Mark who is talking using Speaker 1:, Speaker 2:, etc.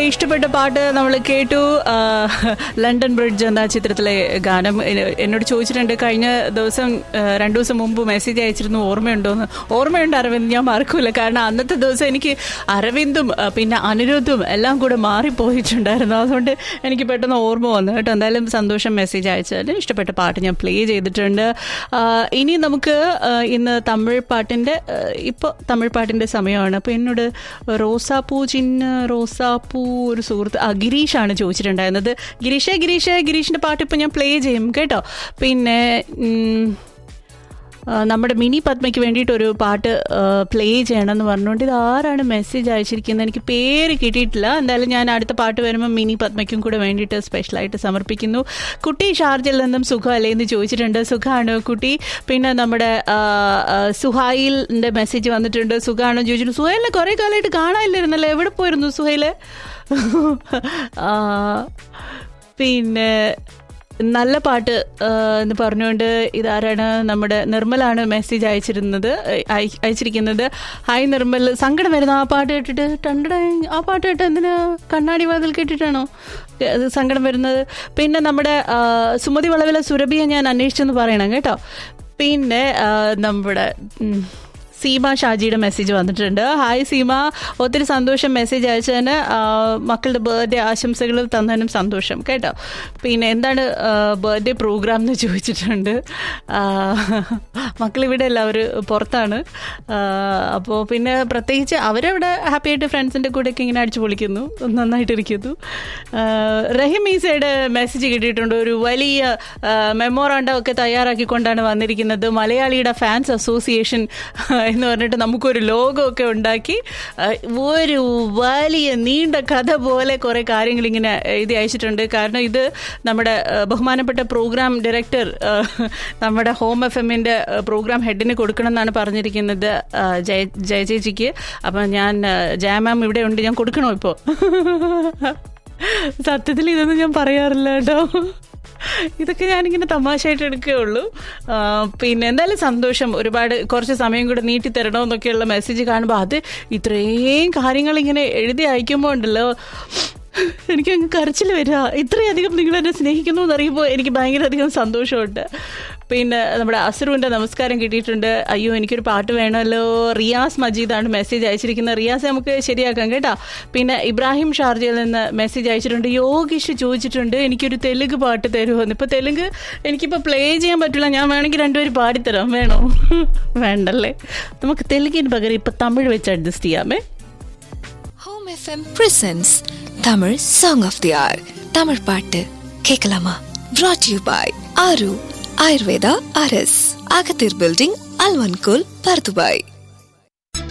Speaker 1: ഇഷ്ടപ്പെട്ട പാട്ട് നമ്മൾ കേട്ടു ആ, ലണ്ടൻ ബ്രിഡ്ജ് എന്ന ചിത്രത്തിലെ ഗാനം എ- എന്നോട് ചോദിച്ചിട്ടുണ്ട് കഴിഞ്ഞ ദിവസം ആ, രണ്ടു ദിവസം മുമ്പ് മെസ്സേജ് അയച്ചിരുന്നു ഓർമ്മയുണ്ടോന്ന് ഓർമ്മയുണ്ട് അരവിന്ദ് ഞാൻ മറക്കൂല കാരണം അന്നത്തെ ദിവസം എനിക്ക് അരവിന്ദും ആ, പിന്നെ അനിരുദ്ധും എല്ലാം കൂടെ മാറിപ്പോയിട്ടുണ്ടായിരുന്നു അതുകൊണ്ട് എനിക്ക് പെട്ടെന്ന് ഓർമ്മ വന്നു കേട്ടോ എന്തായാലും സന്തോഷം മെസ്സേജ് അയച്ചാൽ ഇഷ്ടപ്പെട്ട പാട്ട് ഞാൻ പ്ലേ ചെയ്തിട്ടുണ്ട് ആ, ഇനി നമുക്ക് ആ, ഇന്ന് തമിഴ് പാട്ടിൻ്റെ ഇപ്പോൾ തമിഴ് പാട്ടിൻ്റെ സമയമാണ് അപ്പോൾ എന്നോട് റോസാപ്പൂ ചിന്ന റോസാപ്പൂ ഒരു സുഹൃത്ത് ആ ഗിരീഷാണ് ചോദിച്ചിട്ടുണ്ടായിരുന്നത് ഗിരീഷേ ഗിരീഷേ ഗിരീഷിൻ്റെ പാട്ട് ഇപ്പോൾ ഞാൻ പ്ലേ ചെയ്യും കേട്ടോ പിന്നെ ഉം, ആ, നമ്മുടെ മിനി പത്മയ്ക്ക് വേണ്ടിയിട്ട് ഒരു പാട്ട് പ്ലേ ചെയ്യണമെന്ന് പറഞ്ഞുകൊണ്ട് ഇത് ആരാണ് മെസ്സേജ് അയച്ചിരിക്കുന്നത് എനിക്ക് പേര് കിട്ടിയിട്ടില്ല എന്തായാലും ഞാൻ അടുത്ത പാട്ട് വരുമ്പോൾ മിനി പത്മയ്ക്കും കൂടെ വേണ്ടിയിട്ട് സ്പെഷ്യലായിട്ട് സമർപ്പിക്കുന്നു കുട്ടി ഷാർജയിൽ നിന്നും സുഖമല്ലേ എന്ന് ചോദിച്ചിട്ടുണ്ട് സുഖമാണ് കുട്ടി പിന്നെ നമ്മുടെ ആ, ആ, സുഹൈലിൻ്റെ മെസ്സേജ് വന്നിട്ടുണ്ട് സുഖമാണോ ചോദിച്ചിട്ടുണ്ട് സുഹൈലിനെ കുറേ കാലമായിട്ട് കാണാനില്ലായിരുന്നല്ലോ എവിടെ പോയിരുന്നു സുഹൈല് ആ, പിന്നെ നല്ല പാട്ട് ആ, എന്ന് പറഞ്ഞുകൊണ്ട് ഇതാരാണ് നമ്മുടെ നിർമ്മലാണ് മെസ്സേജ് അയച്ചിരുന്നത് അയ- അയച്ചിരിക്കുന്നത് ഹായ് നിർമ്മൽ സങ്കടം വരുന്നു ആ പാട്ട് കേട്ടിട്ട് ടണ്ടട ആ പാട്ട് കേട്ട് എന്തിനാ കണ്ണാടി വാതിൽ കേട്ടിട്ടാണോ അത് സങ്കടം വരുന്നത് പിന്നെ നമ്മുടെ ആ, സുമതി വളവിലെ സുരഭിയെ ഞാൻ അന്വേഷിച്ചെന്ന് പറയണം കേട്ടോ പിന്നെ ആ, നമ്മുടെ ഉം, സീമ ഷാജിയുടെ മെസ്സേജ് വന്നിട്ടുണ്ട് ഹായ് സീമ ഒത്തിരി സന്തോഷം മെസ്സേജ് അയച്ചതിന് ആ, മക്കളുടെ ബർത്ത്ഡേ ആശംസകൾ തന്നതിനും സന്തോഷം കേട്ടോ പിന്നെ എന്താണ് ബർത്ത്ഡേ പ്രോഗ്രാം എന്ന് ചോദിച്ചിട്ടുണ്ട് ആ, മക്കളിവിടെ അല്ല അവർ പുറത്താണ് അപ്പോൾ പിന്നെ പ്രത്യേകിച്ച് അവരവിടെ ഹാപ്പി ആയിട്ട് ഫ്രണ്ട്സിൻ്റെ കൂടെയൊക്കെ ഇങ്ങനെ അടിച്ചു പൊളിക്കുന്നു നന്നായിട്ടിരിക്കുന്നു ആ, റഹിം ഈസയുടെ മെസ്സേജ് കിട്ടിയിട്ടുണ്ട് ഒരു വലിയ മെമ്മോറാണ്ടം ഒക്കെ തയ്യാറാക്കിക്കൊണ്ടാണ് വന്നിരിക്കുന്നത് മലയാളിയുടെ ഫാൻസ് അസോസിയേഷൻ എന്ന് പറഞ്ഞിട്ട് നമുക്കൊരു ലോഗോ ഒക്കെ ഉണ്ടാക്കി ആ, ഒരു വലിയ നീണ്ട കഥ പോലെ കുറേ കാര്യങ്ങൾ ഇങ്ങനെ എഴുതി അയച്ചിട്ടുണ്ട് കാരണം ഇത് നമ്മുടെ ആ, ബഹുമാനപ്പെട്ട പ്രോഗ്രാം ഡയറക്ടർ ആ, നമ്മുടെ ഹോം എഫ് എമ്മിൻ്റെ പ്രോഗ്രാം ഹെഡിന് കൊടുക്കണം എന്നാണ് പറഞ്ഞിരിക്കുന്നത് ആ, ജയ ജയചേച്ചിക്ക് അപ്പം ഞാൻ ആ, ജയ മാം ഇവിടെ ഉണ്ട് ഞാൻ കൊടുക്കണോ ഇപ്പോൾ സത്യത്തിൽ ഇതൊന്നും ഞാൻ പറയാറില്ല കേട്ടോ ഇതൊക്കെ ഞാനിങ്ങനെ തമാശയായിട്ട് എടുക്കുകയുള്ളൂ ആ, പിന്നെ എന്തായാലും സന്തോഷം ഒരുപാട് കുറച്ച് സമയം കൂടെ നീട്ടി തരണമെന്നൊക്കെയുള്ള മെസ്സേജ് കാണുമ്പോൾ അത് ഇത്രയും കാര്യങ്ങൾ ഇങ്ങനെ എഴുതി അയക്കുമ്പോൾ ഉണ്ടല്ലോ എനിക്ക് അങ്ങ് കരച്ചിൽ വരിക ഇത്രയധികം നിങ്ങൾ എന്നെ സ്നേഹിക്കുന്നു എന്നറിയുമ്പോൾ എനിക്ക് ഭയങ്കര അധികം സന്തോഷമുണ്ട് പിന്നെ നമ്മുടെ അസുറുവിൻ്റെ നമസ്കാരം കിട്ടിയിട്ടുണ്ട് അയ്യോ എനിക്കൊരു പാട്ട് വേണമല്ലോ റിയാസ് മജീദാണ് മെസ്സേജ് അയച്ചിരിക്കുന്നത് റിയാസ് നമുക്ക് ശരിയാക്കാം കേട്ടോ പിന്നെ ഇബ്രാഹിം ഷാർജയിൽ നിന്ന് മെസ്സേജ് അയച്ചിട്ടുണ്ട് യോഗീഷ് ചോദിച്ചിട്ടുണ്ട് എനിക്കൊരു തെലുങ്ക് പാട്ട് തരുമോന്ന് ഇപ്പോൾ തെലുങ്ക് എനിക്കിപ്പോൾ പ്ലേ ചെയ്യാൻ പറ്റില്ല ഞാൻ വേണമെങ്കിൽ രണ്ടുപേരും പാടിത്തരാം വേണോ വേണ്ടല്ലേ നമുക്ക് തെലുങ്കിന് പകരം ഇപ്പം തമിഴ് വെച്ച് അഡ്ജസ്റ്റ് ചെയ്യാമേ
Speaker 2: home FM presence Tamil song of the ஆர் தமிழ் பாட்டு கேட்கலாமா brought யூ பாய் ஆரு ஆயுர்வேதா அரஸ் அகத்தீர் பில்டிங் அல்வன்கோல் பர்துபாய்